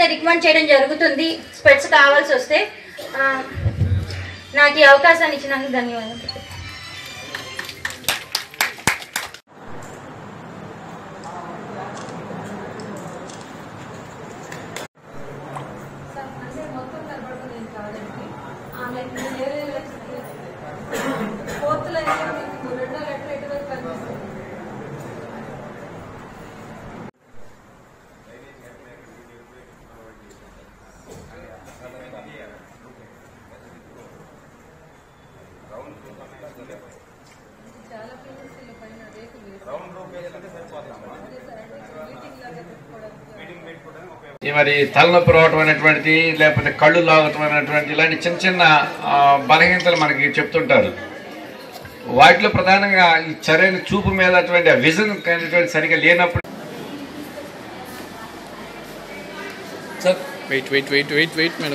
వెంటనే రికమెండ్ చేయడం జరుగుతుంది స్పెట్స్ కావాల్సి వస్తే ఆ, నాకు ఈ అవకాశాన్ని ఇచ్చినందుకు ధన్యవాదాలు ఈ మరి తలనొప్పి రావటం అనేటువంటిది లేకపోతే కళ్ళు లాగటం అనేటువంటి ఇలాంటి చిన్న చిన్న ఆ, బలహీనతలు మనకి చెప్తుంటారు వాటిలో ప్రధానంగా ఈ సరైన చూపు మీద అటువంటి విజన్ అనేటువంటి సరిగా లేనప్పుడు sir wait wait wait wait wait madam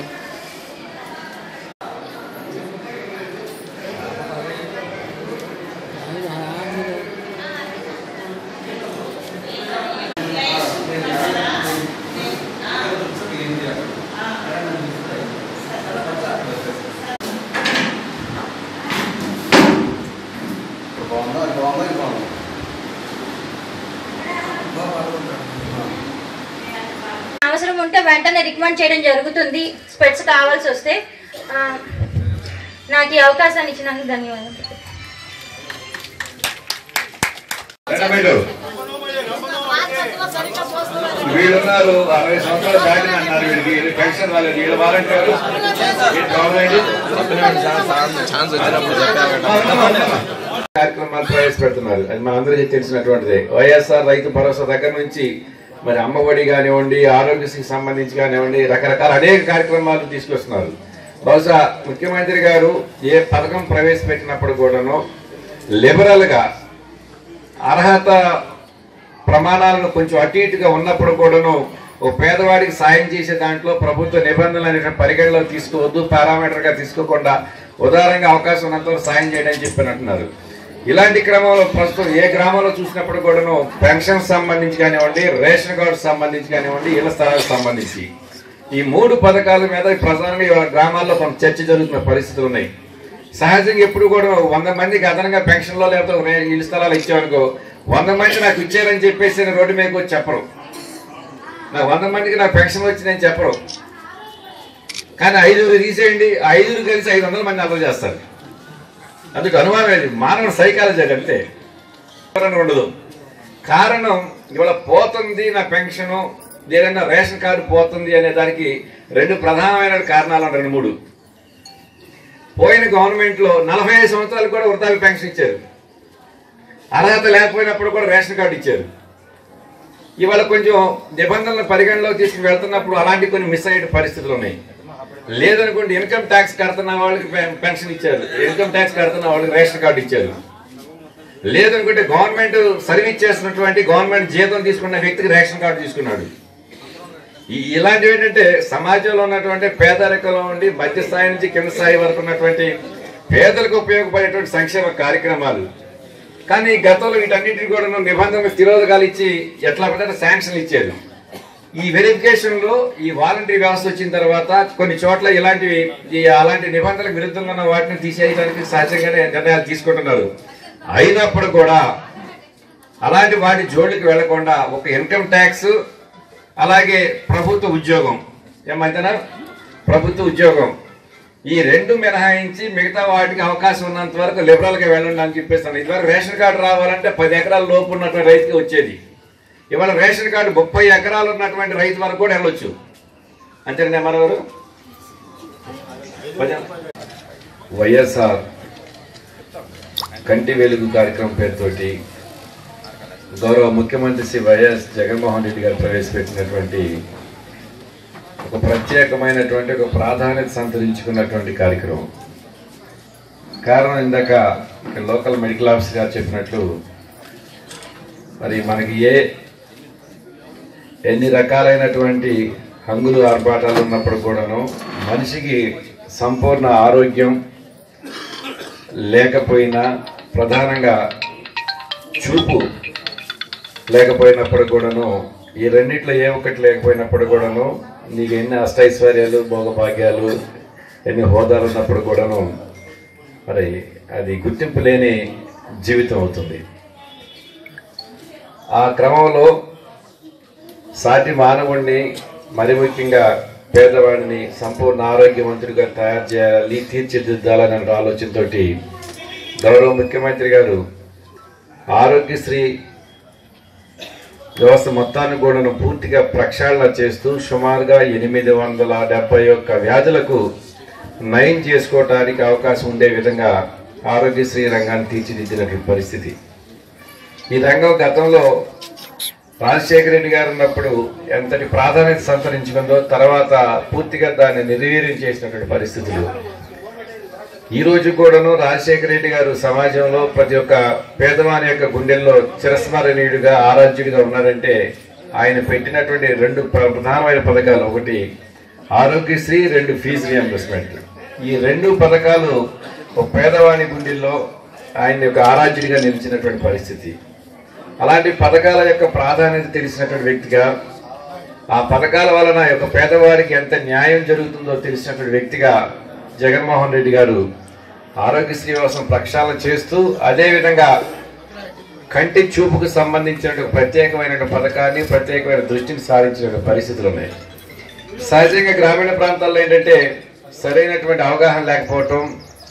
అవసరం ఉంటే వెంటనే రికమెండ్ చేయడం జరుగుతుంది స్పెట్స్ కావాల్సి వస్తే ఆ, నాకు ఈ అవకాశాన్ని ఇచ్చినందుకు ధన్యవాదాలు వీళ్ళు వీళ్ళున్నారు అరవై సంవత్సరాలు దాటిన అన్నారు వీళ్ళకి వీళ్ళు పెన్షన్ రాలేదు వీళ్ళ వాలంటీర్లు వీళ్ళు గవర్నమెంట్ ఛాన్స్ వచ్చినప్పుడు చెప్పాలి కార్యక్రమాలు ప్రవేశపెడుతున్నారు అది మనందరికీ తెలిసినటువంటిదే వైఎస్ఆర్ రైతు భరోసా దగ్గర నుంచి మరి అమ్మఒడి కానివ్వండి ఆరోగ్యశ్రీకి సంబంధించి కానివ్వండి రకరకాల అనేక కార్యక్రమాలు తీసుకొస్తున్నారు బహుశా ముఖ్యమంత్రి గారు ఏ పథకం ప్రవేశపెట్టినప్పుడు కూడాను లిబరల్ గా అర్హత ప్రమాణాలను కొంచెం అటు ఇటుగా ఉన్నప్పుడు కూడాను ఓ పేదవాడికి సాయం చేసే దాంట్లో ప్రభుత్వ నిబంధనలు అనేటువంటి పరిగణలో తీసుకోవద్దు పారామీటర్ గా తీసుకోకుండా ఉదారంగా అవకాశం ఉన్నంత వరకు సాయం చేయడం అని చెప్పి అంటున్నారు ఇలాంటి క్రమంలో ప్రస్తుతం ఏ గ్రామంలో చూసినప్పుడు కూడాను పెన్షన్ సంబంధించి కానివ్వండి రేషన్ కార్డు సంబంధించి కానివ్వండి ఇళ్ల స్థలాలకు సంబంధించి ఈ మూడు పథకాల మీద ప్రధానంగా ఇవాళ గ్రామాల్లో కొంత చర్చ జరుగుతున్న పరిస్థితులు ఉన్నాయి సహజంగా ఎప్పుడు కూడా వంద మందికి అదనంగా పెన్షన్లో లేకపోతే ఒక రే- ఇల్లు స్థలాలు ఇచ్చామనుకో వంద మంది నాకు ఇచ్చారని చెప్పేసి నేను రోడ్డు మీదకి వచ్చి చెప్పరు నాకు వంద మందికి నాకు పెన్షన్ వచ్చిందని చెప్పరు కానీ ఐదుగురు తీసేయండి ఆ ఐదుగురు కలిసి ఐదు వందల మంది అమలు చేస్తారు అందుకు అనుమానం లేదు మానవ సైకాలజీ అది అంతే ఎవరన్నా ఉండదు కారణం ఇవాళ పోతుంది నా పెన్షను ఏదైనా రేషన్ కార్డు పోతుంది అనే దానికి రెండు ప్రధానమైన కారణాలు రెండు మూడు పోయిన గవర్నమెంట్ లో నలభై ఐదు సంవత్సరాలు కూడా వృద్ధాప్య పెన్షన్ ఇచ్చారు అర్హత లేకపోయినప్పుడు కూడా రేషన్ కార్డు ఇచ్చారు ఇవాళ కొంచెం నిబంధనలు పరిగణలో తీసుకుని వెళ్తున్నప్పుడు అలాంటి కొన్ని మిస్ అయ్యే పరిస్థితులు ఉన్నాయి లేదనుకోండి ఇన్కమ్ ట్యాక్స్ కడుతున్న వాళ్ళకి పె- పెన్షన్ ఇచ్చారు ఇన్కమ్ ట్యాక్స్ కడుతున్న వాళ్ళకి రేషన్ కార్డు ఇచ్చారు లేదనుకుంటే గవర్నమెంట్ సర్వీస్ చేస్తున్నటువంటి గవర్నమెంట్ జీతం తీసుకున్న వ్యక్తికి రేషన్ కార్డు తీసుకున్నాడు ఈ ఇలాంటివి ఏంటంటే సమాజంలో ఉన్నటువంటి పేదరికంలో ఉండి మధ్య స్థాయి నుంచి కింద స్థాయి వరకు ఉన్నటువంటి పేదలకు ఉపయోగపడేటువంటి సంక్షేమ కార్యక్రమాలు కానీ గతంలో వీటన్నిటిని కూడా నిబంధనలు తిరోధకాలు ఇచ్చి ఎట్లా పడితే శాంక్షన్ ఇచ్చారు ఈ వెరిఫికేషన్ లో ఈ వాలంటరీ వ్యవస్థ వచ్చిన తర్వాత కొన్ని చోట్ల ఇలాంటివి ఈ అలాంటి నిబంధనలకు విరుద్ధంగా ఉన్న వాటిని తీసేయడానికి సహజంగానే నిర్ణయాలు తీసుకుంటున్నారు అయినప్పుడు కూడా అలాంటి వాటి జోలికి వెళ్లకుండా ఒక ఇన్కమ్ ట్యాక్స్ అలాగే ప్రభుత్వ ఉద్యోగం ఏమంటున్నా ప్రభుత్వ ఉద్యోగం ఈ రెండు మినహాయించి మిగతా వాటికి అవకాశం ఉన్నంత వరకు లిబరల్ గా వెళ్ళండి అని చెప్పేస్తాను ఇదివరకు రేషన్ కార్డు రావాలంటే పది ఎకరాల లోపు ఉన్నటువంటి రైతుకి వచ్చేది ఇవాళ రేషన్ కార్డు ముప్పై ఎకరాలు ఉన్నటువంటి రైతు వరకు కూడా వెళ్ళొచ్చు అంతేనా మనవరు వైఎస్ఆర్ కంటి వెలుగు కార్యక్రమం పేరుతోటి గౌరవ ముఖ్యమంత్రి శ్రీ వైఎస్ జగన్మోహన్ రెడ్డి గారు ప్రవేశపెట్టినటువంటి ఒక ప్రత్యేకమైనటువంటి ఒక ప్రాధాన్యత సంతరించుకున్నటువంటి కార్యక్రమం కారణం ఇందాక ఇక్కడ లోకల్ మెడికల్ ఆఫీసర్ గారు చెప్పినట్లు మరి మనకి ఏ ఎన్ని రకాలైనటువంటి హంగులు ఆర్భాటాలు ఉన్నప్పుడు కూడాను మనిషికి సంపూర్ణ ఆరోగ్యం లేకపోయినా ప్రధానంగా చూపు లేకపోయినప్పుడు కూడాను ఈ రెండిట్లో ఏ ఒక్కటి లేకపోయినప్పుడు కూడాను నీకు ఎన్ని అష్టైశ్వర్యాలు భోగభాగ్యాలు ఎన్ని హోదాలు ఉన్నప్పుడు కూడాను మరి అది గుర్తింపు లేని జీవితం అవుతుంది ఆ క్రమంలో సాటి మానవుణ్ణి మరి ముఖ్యంగా పేదవాడిని సంపూర్ణ ఆరోగ్యవంతుడిగా తయారు చేయాలి తీర్చిదిద్దాలని అనే ఆలోచనతోటి గౌరవ ముఖ్యమంత్రి గారు ఆరోగ్యశ్రీ వ్యవస్థ మొత్తాన్ని కూడాను పూర్తిగా ప్రక్షాళన చేస్తూ సుమారుగా ఎనిమిది వందల డెబ్బై ఒక్క వ్యాధులకు నయం చేసుకోవటానికి అవకాశం ఉండే విధంగా ఆరోగ్యశ్రీ రంగాన్ని తీర్చిదిద్దినటువంటి పరిస్థితి ఈ రంగం గతంలో రాజశేఖర రెడ్డి గారు ఉన్నప్పుడు ఎంతటి ప్రాధాన్యత సంతరించుకుందో తర్వాత పూర్తిగా దాన్ని నిర్వీర్యం చేసినటువంటి పరిస్థితులు ఈ రోజు కూడాను రాజశేఖర రెడ్డి గారు సమాజంలో ప్రతి ఒక్క పేదవాని యొక్క గుండెల్లో చిరస్మరణీయుడిగా ఆరాధ్యుడిగా ఉన్నారంటే ఆయన పెట్టినటువంటి రెండు ప్ర- ప్రధానమైన పథకాలు ఒకటి ఆరోగ్యశ్రీ రెండు ఫీజు రియంబర్స్మెంట్ ఈ రెండు పథకాలు ఒక పేదవాని గుండెల్లో ఆయన యొక్క ఆరాధ్యుడిగా నిలిచినటువంటి పరిస్థితి అలాంటి పథకాల యొక్క ప్రాధాన్యత తెలిసినటువంటి వ్యక్తిగా ఆ పథకాల వలన యొక్క పేదవారికి ఎంత న్యాయం జరుగుతుందో తెలిసినటువంటి వ్యక్తిగా జగన్మోహన్ రెడ్డి గారు ఆరోగ్యశ్రీ వ్యవస్థను ప్రక్షాళన చేస్తూ అదేవిధంగా కంటి చూపుకు సంబంధించిన ఒక ప్రత్యేకమైన పథకాన్ని ప్రత్యేకమైన దృష్టిని సారించిన పరిస్థితులు ఉన్నాయి సహజంగా గ్రామీణ ప్రాంతాల్లో ఏంటంటే సరైనటువంటి అవగాహన లేకపోవటం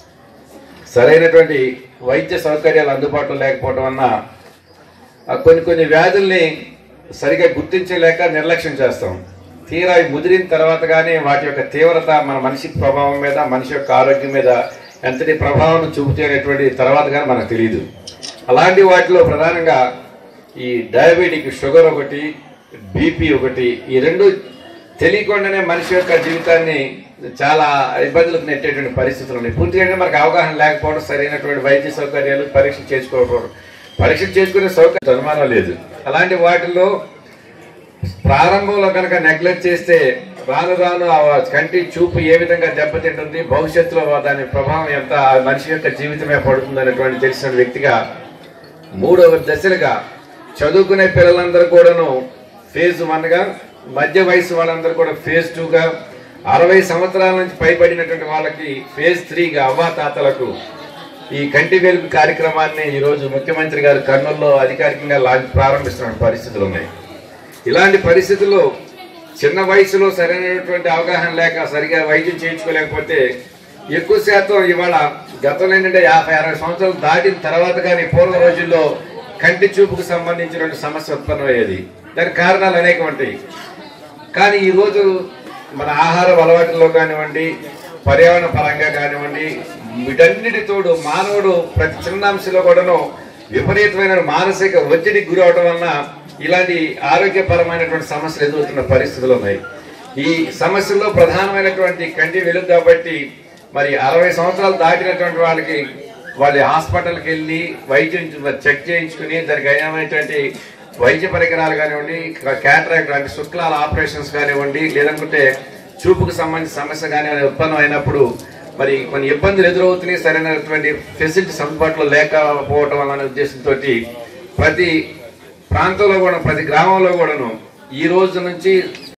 సరైనటువంటి వైద్య సౌకర్యాలు అందుబాటులో లేకపోవటం వలన ఆ కొన్ని కొన్ని వ్యాధుల్ని సరిగా గుర్తించలేక నిర్లక్ష్యం చేస్తాం తీరా అవి ముదిరిన తర్వాత కానీ వాటి యొక్క తీవ్రత మన మనిషి ప్రభావం మీద మనిషి యొక్క ఆరోగ్యం మీద ఎంతటి ప్రభావం చూపుతాయి అనేటువంటి తర్వాత కానీ మనకు తెలియదు అలాంటి వాటిలో ప్రధానంగా ఈ డయాబెటిక్ షుగర్ ఒకటి బీపీ ఒకటి ఈ రెండు తెలియకుండానే మనిషి యొక్క జీవితాన్ని చాలా ఇబ్బందులకు నెట్టేటువంటి పరిస్థితులు ఉన్నాయి పూర్తిగా అంటే మనకు అవగాహన లేకపోవడం సరైనటువంటి వైద్య సౌకర్యాలు పరీక్ష చేసుకోకపోవడం పరీక్ష చేసుకునే సౌకర్యం అనుమానం లేదు అలాంటి వాటిల్లో ప్రారంభంలో కనుక నెగ్లెక్ట్ చేస్తే రాను రాను ఆ కంటి చూపు ఏ విధంగా దెబ్బతింటుంది భవిష్యత్తులో దాని ప్రభావం ఎంత ఆ మనిషి యొక్క జీవితమే పడుతుంది అనేటువంటి తెలిసిన వ్యక్తిగా మూడవ దశలుగా చదువుకునే పిల్లలందరూ కూడాను ఫేజ్ వన్గా మధ్య వయసు వాళ్ళందరూ కూడా ఫేజ్ టూగా అరవై సంవత్సరాల నుంచి పైబడినటువంటి వాళ్ళకి ఫేజ్ త్రీగా అవ్వాతాతలకు ఈ కంటి వెలుగు కార్యక్రమాన్ని ఈరోజు ముఖ్యమంత్రి గారు కర్నూలులో అధికారికంగా లాంచ్ ప్రారంభిస్తున్న పరిస్థితులు ఉన్నాయి ఇలాంటి పరిస్థితుల్లో చిన్న వయసులో సరైనటువంటి అవగాహన లేక సరిగా వైద్యం చేయించుకోలేకపోతే ఎక్కువ శాతం ఇవాళ గతంలో ఏంటంటే యాభై అరవై సంవత్సరాలు దాటిన తర్వాత కానీ పూర్వ రోజుల్లో కంటి చూపుకు సంబంధించినటువంటి సమస్య ఉత్పన్నమయ్యేది దానికి కారణాలు అనేకం ఉంటాయి కానీ ఈరోజు మన ఆహార అలవాట్లలో కానివ్వండి పర్యావరణ పరంగా కానివ్వండి వీటన్నిటి తోడు మానవుడు ప్రతి చిన్న అంశంలో కూడాను విపరీతమైన మానసిక ఒత్తిడికి గురి అవడం వలన ఇలాంటి ఆరోగ్యపరమైనటువంటి సమస్యలు ఎదుర్కొన్న పరిస్థితులు ఉన్నాయి ఈ సమస్యల్లో ప్రధానమైనటువంటి కంటి వెలుగు కాబట్టి మరి అరవై సంవత్సరాలు దాటినటువంటి వాళ్ళకి వాళ్ళ హాస్పిటల్కి వెళ్ళి వైద్యం చెక్ చేయించుకుని దానికి అయినటువంటి వైద్య పరికరాలు కానివ్వండి క్యాటరాక్ట్ లాంటి శుక్లాల ఆపరేషన్స్ కానివ్వండి లేదనుకుంటే చూపుకు సంబంధించిన సమస్య కానీ ఉత్పన్నం అయినప్పుడు మరి కొన్ని ఇబ్బందులు ఎదురవుతున్నాయి సరైనటువంటి ఫెసిలిటీస్ అందుబాటులో లేకపోవటం వలన ఉద్దేశంతో ప్రతి ప్రాంతంలో కూడా ప్రతి గ్రామంలో కూడాను ఈ రోజు నుంచి